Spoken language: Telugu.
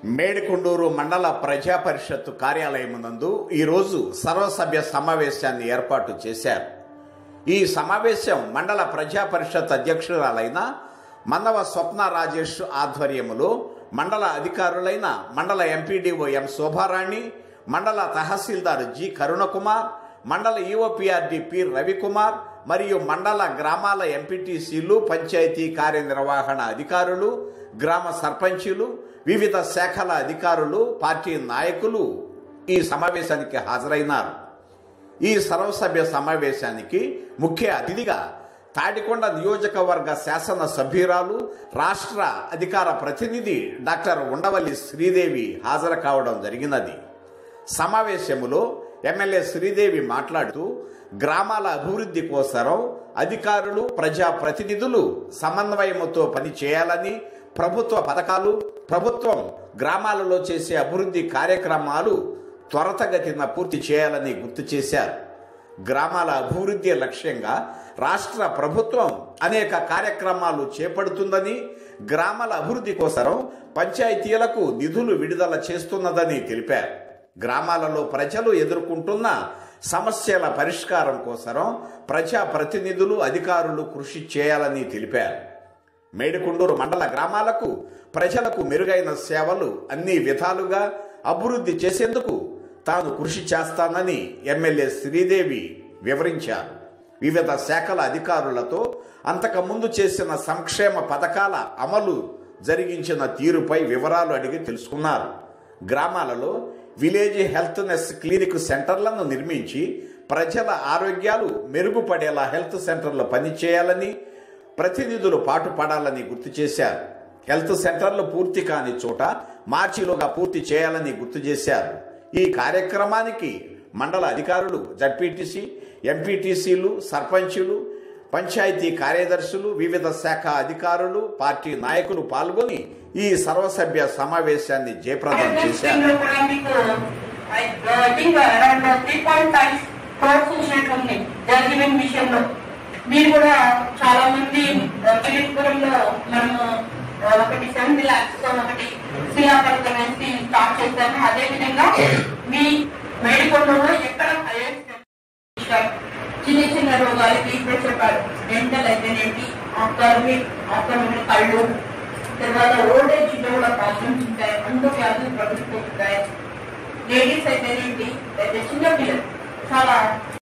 మేడికొండూరు మండల ప్రజా పరిషత్తు కార్యాలయం నందు ఈరోజు సర్వసభ్య సమావేశాన్ని ఏర్పాటు చేశారు ఈ సమావేశం మండల ప్రజా పరిషత్ అధ్యక్షురాలైన మన్నవ స్వప్న రాజేష్ ఆధ్వర్యములో మండల అధికారులైన మండల ఎంపీడీఓ ఎం శోభారాణి మండల తహసీల్దార్ జి కరుణకుమార్ మండల ఈఓపీఆర్డి పి రవికుమార్ మరియు మండల గ్రామాల ఎంపీటీసీలు పంచాయతీ కార్యనిర్వహణ అధికారులు గ్రామ సర్పంచులు వివిధ శాఖల అధికారులు పార్టీ నాయకులు ఈ సమావేశానికి హాజరైనారు ఈ సర్వసభ్య సమావేశానికి ముఖ్య అతిథిగా తాడికొండ నియోజకవర్గ శాసన సభ్యురాలు రాష్ట్ర అధికార ప్రతినిధి డాక్టర్ ఉండవల్లి శ్రీదేవి హాజరు కావడం జరిగినది సమావేశములో ఎమ్మెల్యే శ్రీదేవి మాట్లాడుతూ గ్రామాల అభివృద్ధి కోసరం అధికారులు ప్రజా ప్రతినిధులు సమన్వయముతో పనిచేయాలని ప్రభుత్వ పథకాలు ప్రభుత్వం గ్రామాలలో చేసే అభివృద్ధి కార్యక్రమాలు త్వరతగతిన పూర్తి చేయాలని గుర్తు చేశారు గ్రామాల అభివృద్ధి లక్ష్యంగా రాష్ట్ర ప్రభుత్వం అనేక కార్యక్రమాలు చేపడుతుందని గ్రామాల అభివృద్ధి కోసరం పంచాయతీలకు నిధులు విడుదల చేస్తున్నదని తెలిపారు గ్రామాలలో ప్రజలు ఎదుర్కొంటున్న సమస్యల పరిష్కారం కోసరం ప్రజా ప్రతినిధులు అధికారులు కృషి చేయాలని తెలిపారు మేడికొండూరు మండల గ్రామాలకు ప్రజలకు మెరుగైన సేవలు అన్ని విధాలుగా అభివృద్ధి చేసేందుకు తాను కృషి చేస్తానని ఎమ్మెల్యే శ్రీదేవి వివరించారు వివిధ శాఖల అధికారులతో అంతకుముందు చేసిన సంక్షేమ పథకాల అమలు జరిగించిన తీరుపై వివరాలు అడిగి తెలుసుకున్నారు గ్రామాలలో విలేజ్ హెల్త్నెస్ క్లినిక్ సెంటర్లను నిర్మించి ప్రజల ఆరోగ్యాలు మెరుగుపడేలా హెల్త్ సెంటర్లు పనిచేయాలని ప్రతినిధులు పాటుపడాలని గుర్తు చేశారు హెల్త్ సెంటర్లు పూర్తి కాని చోట మార్చిలోగా పూర్తి చేయాలని గుర్తు చేశారు ఈ కార్యక్రమానికి మండల అధికారులు జడ్పీటీసీ ఎంపీటీసీలు సర్పంచులు పంచాయతీ కార్యదర్శులు వివిధ శాఖ అధికారులు పార్టీ నాయకులు పాల్గొని ఈ సర్వసభ్య సమావేశాన్ని జయప్రదం చేశారు లో కూడా మీకు I think around three point five crores చూసినట్లుంది జర్గిమెంట్ విషయంలో మీరు కూడా చాలా మంది కిరీట్పురంలో మనము ఆ, ఒకటి సెవెంటీ లాక్స్ తో ఒకటి శిలాపలకం వేసి స్టార్ట్ చేశాము అదే విధంగా మీ మేడికొండలో ఎక్కడ highest చిన్న చిన్న రోగాలకి ఇప్పుడు చెప్పారు డెంటల్ అయితేనేంటి ఆప్టాలమిక్ ఆప్టాలమిక్ కళ్ళు తర్వాత ఓల్డ్ ఏజ్ లో కూడా ప్రాబ్లమ్స్ ఉంటాయి అందు వ్యాధులు ప్రబలిపోతుంటాయి లేడీస్ అయితేనేంటి అయితే చిన్న పిల్లలు చాలా